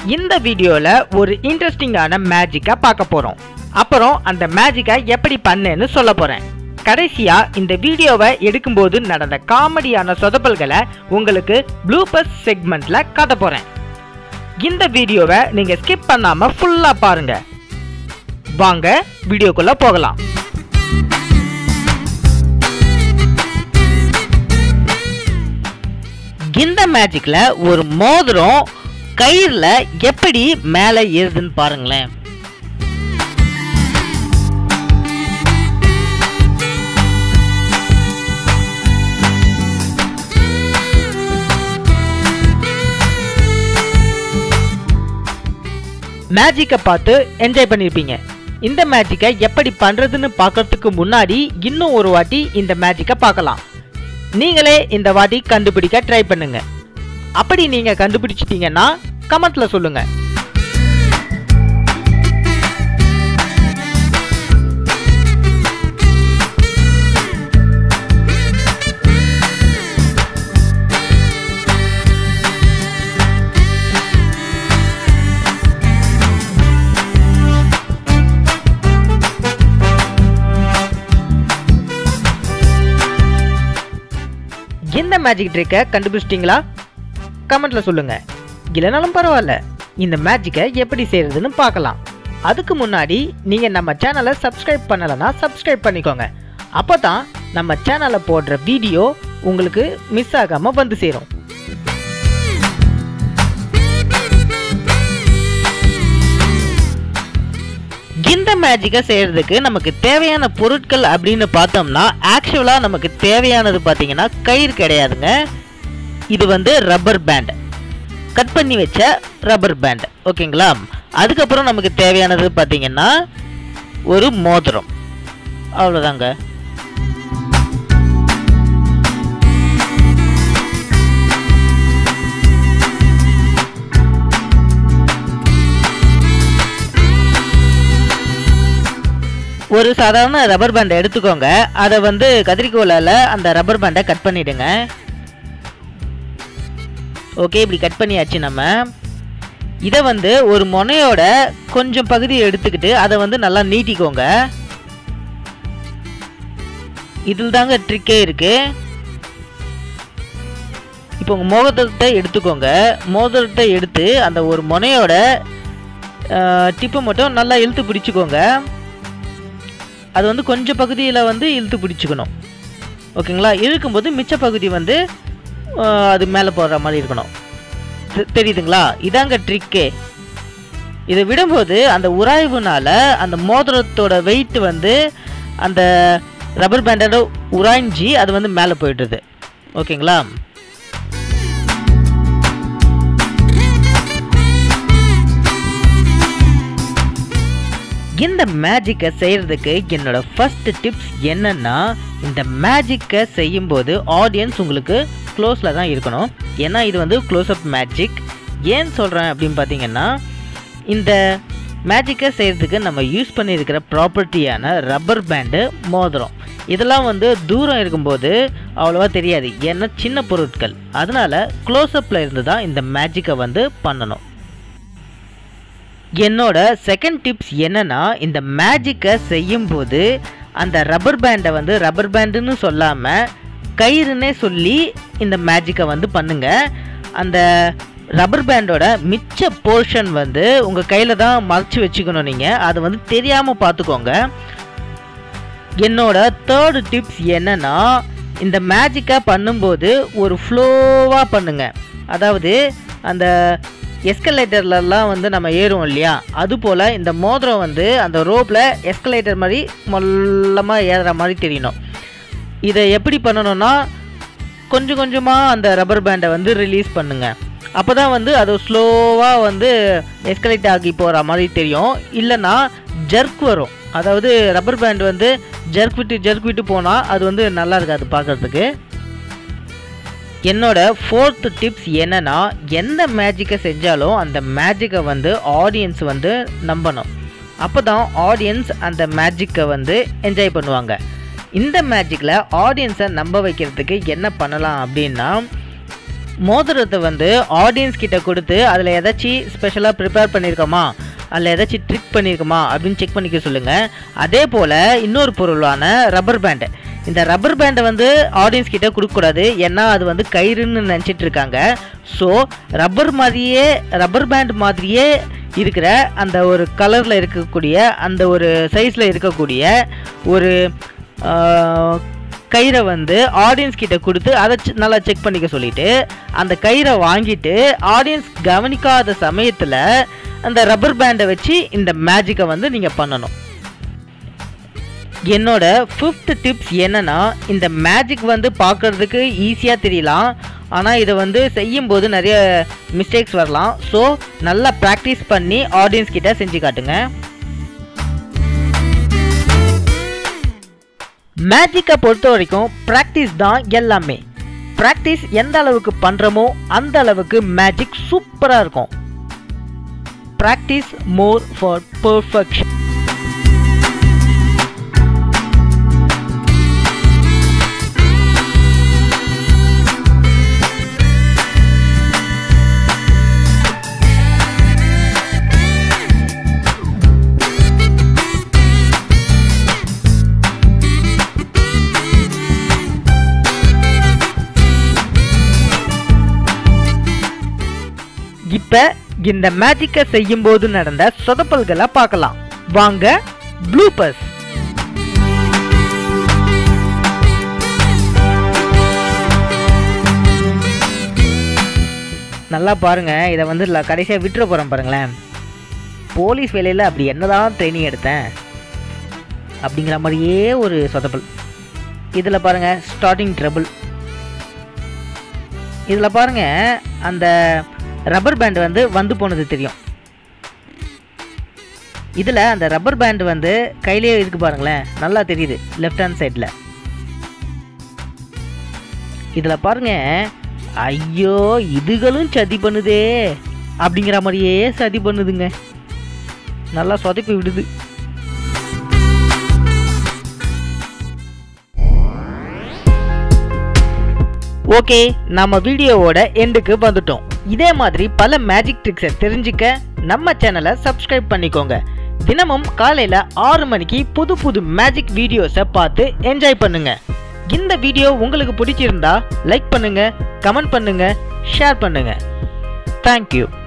இந்த வீடியோவில் ஒரு இன்ட்ரெஸ்டிங்கான மேஜிக்கை பார்க்க போகிறோம் அப்புறம் அந்த மேஜிக்கை எப்படி பண்ணேன்னு சொல்ல போகிறேன் கடைசியாக இந்த வீடியோவை எடுக்கும்போது நடந்த காமெடியான சொதப்பல்களை உங்களுக்கு ப்ளூபஸ் செக்மெண்ட்டில் காட்ட போகிறேன் இந்த வீடியோவை நீங்கள் ஸ்கிப் பண்ணாமல் ஃபுல்லாக பாருங்க வாங்க வீடியோக்குள்ளே போகலாம் இந்த மேஜிக்ல ஒரு மோதிரம் கயிறுல எப்படி மேலே ஏறுதுன்னு பாருங்களேன் மேஜிக்கை பார்த்து என்ஜாய் பண்ணியிருப்பீங்க இந்த மேஜிக்கை எப்படி பண்ணுறதுன்னு பார்க்கறதுக்கு முன்னாடி இன்னும் ஒரு வாட்டி இந்த மேஜிக்கை பார்க்கலாம் நீங்களே இந்த வாட்டி கண்டுபிடிக்க ட்ரை பண்ணுங்க அப்படி நீங்க கண்டுபிடிச்சிட்டீங்கன்னா கமெண்ட்ல சொல்லுங்க இந்த மேஜிக் ட்ரிக்கை கண்டுபிடிச்சிட்டிங்களா கமெண்ட்ல சொல்லுங்க இல்லைனாலும் பரவாயில்ல இந்த மேஜிக்கை எப்படி செய்யறதுன்னு பார்க்கலாம் அதுக்கு முன்னாடி நீங்க நம்ம சேனலை சப்ஸ்கிரைப் பண்ணலைன்னா சப்ஸ்கிரைப் பண்ணிக்கோங்க அப்போ தான் நம்ம சேனலை போடுற வீடியோ உங்களுக்கு மிஸ் ஆகாம வந்து சேரும் இந்த மேஜிக்கை செய்யறதுக்கு நமக்கு தேவையான பொருட்கள் அப்படின்னு பார்த்தோம்னா ஆக்சுவலாக நமக்கு தேவையானது பார்த்தீங்கன்னா கயிறு கிடையாதுங்க இது வந்து ரப்பர் பேண்ட் கட் பண்ணி வச்ச ரப்பர் பேண்ட் ஓகேங்களா அதுக்கப்புறம் நமக்கு தேவையானது பார்த்தீங்கன்னா ஒரு மோதிரம் அவ்வளோதாங்க ஒரு சாதாரண ரப்பர் பேண்டை எடுத்துக்கோங்க அதை வந்து கத்திரிக்கோலால் அந்த ரப்பர் பேண்டை கட் பண்ணிடுங்க ஓகே இப்படி கட் பண்ணியாச்சு நம்ம இதை வந்து ஒரு முனையோட கொஞ்சம் பகுதி எடுத்துக்கிட்டு அதை வந்து நல்லா நீட்டிக்கோங்க இதில் தாங்க ட்ரிக்கே இருக்கு இப்போ உங்கள் மோதிரத்தை எடுத்துக்கோங்க மோதிரத்தை எடுத்து அந்த ஒரு முனையோட டிப்பை மட்டும் நல்லா இழுத்து பிடிச்சிக்கோங்க அது வந்து கொஞ்சம் பகுதியில் வந்து இழுத்து பிடிச்சிக்கணும் ஓகேங்களா இழுக்கும்போது மிச்ச பகுதி வந்து அது மேலே போடுற மாதிரி இருக்கணும் தெரியுதுங்களா இதாங்க ட்ரிக்கே இதை விடும்போது அந்த உராய்வுனால அந்த மோதிரத்தோட வெயிட் வந்து அந்த ரப்பர் பேண்டோட உராய்ஞ்சி அது வந்து மேலே போயிடுது ஓகேங்களா இந்த மேஜிக்கை செய்கிறதுக்கு என்னோட ஃபர்ஸ்ட் டிப்ஸ் என்னன்னா இந்த மேஜிக்கை செய்யும்போது ஆடியன்ஸ் உங்களுக்கு க்ளோஸில் தான் இருக்கணும் ஏன்னா இது வந்து க்ளோஸ்அப் மேஜிக் ஏன் சொல்கிறேன் அப்படின்னு பார்த்தீங்கன்னா இந்த மேஜிக்கை செய்கிறதுக்கு நம்ம யூஸ் பண்ணியிருக்கிற ப்ராப்பர்ட்டியான ரப்பர் பேண்டு மோதிரம் இதெல்லாம் வந்து தூரம் இருக்கும்போது அவ்வளோவா தெரியாது ஏன்னா சின்ன பொருட்கள் அதனால் க்ளோஸ்அப்பில் இருந்து தான் இந்த மேஜிக்கை வந்து பண்ணணும் என்னோட செகண்ட் டிப்ஸ் என்னன்னா இந்த மேஜிக்கை செய்யும்போது அந்த ரப்பர் பேண்டை வந்து ரப்பர் பேண்டுன்னு சொல்லாமல் கயிறுன்னே சொல்லி இந்த மேஜிக்கை வந்து பண்ணுங்க அந்த ரப்பர் பேண்டோட மிச்ச போர்ஷன் வந்து உங்கள் கையில் தான் மறைச்சி வச்சுக்கணும் நீங்கள் அதை வந்து தெரியாமல் பார்த்துக்கோங்க என்னோட தேர்டு டிப்ஸ் என்னன்னா இந்த மேஜிக்கை பண்ணும்போது ஒரு ஃப்ளோவாக பண்ணுங்க அதாவது அந்த எஸ்கலேட்டர்லலாம் வந்து நம்ம ஏறுவோம் இல்லையா அது போல் இந்த மோதிரம் வந்து அந்த ரோப்பில் எஸ்கலேட்டர் மாதிரி மொல்லமாக ஏறுற மாதிரி தெரியணும் இதை எப்படி பண்ணணும்னா கொஞ்சம் கொஞ்சமாக அந்த ரப்பர் பேண்டை வந்து ரிலீஸ் பண்ணுங்கள் அப்போ தான் வந்து அது ஸ்லோவாக வந்து எஸ்கலேட் ஆகி போகிற மாதிரி தெரியும் இல்லைன்னா ஜர்க் வரும் அதாவது ரப்பர் பேண்ட் வந்து ஜர்க் விட்டு ஜர்க் விட்டு போனால் அது வந்து நல்லா இருக்காது பார்க்குறதுக்கு என்னோட ஃபோர்த் டிப்ஸ் என்னன்னா எந்த மேஜிக்கை செஞ்சாலும் அந்த மேஜிக்கை வந்து ஆடியன்ஸ் வந்து நம்பணும் அப்போ தான் ஆடியன்ஸ் அந்த மேஜிக்கை வந்து என்ஜாய் பண்ணுவாங்க இந்த மேஜிக்கில் ஆடியன்ஸை நம்ப வைக்கிறதுக்கு என்ன பண்ணலாம் அப்படின்னா மோதிரத்தை வந்து ஆடியன்ஸ் கிட்ட கொடுத்து அதில் ஏதாச்சும் ஸ்பெஷலாக ப்ரிப்பேர் பண்ணியிருக்கோமா அதில் ஏதாச்சும் ட்ரிக் பண்ணியிருக்கோமா அப்படின்னு செக் பண்ணிக்க சொல்லுங்கள் அதே போல் இன்னொரு பொருளான ரப்பர் பேண்டு இந்த ரப்பர் பேண்டை வந்து ஆடியன்ஸ் கிட்ட கொடுக்கக்கூடாது ஏன்னா அது வந்து கயிறுன்னு நினச்சிட்டு இருக்காங்க ஸோ ரப்பர் மாதிரியே ரப்பர் பேண்ட் மாதிரியே இருக்கிற அந்த ஒரு கலரில் இருக்கக்கூடிய அந்த ஒரு சைஸில் இருக்கக்கூடிய ஒரு ஆஹ், கயிறை வந்து ஆடியன்ஸ் கிட்ட கொடுத்து அதை செ- நல்லா செக் பண்ணிக்க சொல்லிட்டு அந்த கயிறை வாங்கிட்டு ஆடியன்ஸ் கவனிக்காத சமயத்தில் அந்த ரப்பர் பேண்டை வச்சு இந்த மேஜிக்கை வந்து நீங்கள் பண்ணணும் என்னோட ஃபிஃப்த் டிப்ஸ் என்னன்னா இந்த மேஜிக் வந்து பார்க்கறதுக்கு ஈஸியாக தெரியலாம் ஆனால் இதை வந்து செய்யும்போது நிறைய மிஸ்டேக்ஸ் வரலாம் ஸோ நல்லா ப்ராக்டிஸ் பண்ணி ஆடியன்ஸ் கிட்ட செஞ்சு காட்டுங்க மேஜிக்கை பொறுத்த வரைக்கும் ப்ராக்டிஸ் தான் எல்லாமே ப்ராக்டிஸ் எந்த அளவுக்கு பண்ணுறோமோ அந்த அளவுக்கு மேஜிக் சூப்பராக இருக்கும் ப்ராக்டிஸ் மோர் ஃபார் பர்ஃபெக்ஷன் இப்ப இந்த மேஜிக்கை செய்யும்போது நடந்த சொதப்பல்களை பார்க்கலாம் வாங்க ப்ளூபர்ஸ் நல்லா பாருங்க இதை வந்து ல- கடைசியா விட்டுற போறேன் பாருங்களேன் போலீஸ் வேலையில் அப்படி என்னதான் ட்ரைனிங் எடுத்தேன் அப்படிங்கிற மாதிரியே ஒரு சொதப்பல் இதில் பாருங்க ஸ்டார்டிங் ட்ரபிள் இதில் பாருங்க அந்த ரப்பர் பேண்ட் வந்து வந்து போனது தெரியும் இதில் அந்த ரப்பர் பேண்ட் வந்து கையிலே இருக்கு பாருங்களேன் நல்லா தெரியுது லெஃப்ட் ஹேண்ட் சைடில் இதில் பாருங்க ஐயோ இதுகளும் சதி பண்ணுதே அப்படிங்கிற மாதிரியே சதி பண்ணுதுங்க நல்லா சொதப்பி விடுது ஓகே நம்ம வீடியோவோட எண்டுக்கு வந்துட்டோம் இதே மாதிரி பல மேஜிக் ட்ரிக்ஸை தெரிஞ்சுக்க நம்ம சேனலை சப்ஸ்கிரைப் பண்ணிக்கோங்க தினமும் காலையில் ஆறு மணிக்கு புது புது மேஜிக் வீடியோஸை பார்த்து என்ஜாய் பண்ணுங்க இந்த வீடியோ உங்களுக்கு பிடிச்சிருந்தா லைக் பண்ணுங்க கமெண்ட் பண்ணுங்க ஷேர் பண்ணுங்க தேங்க்யூ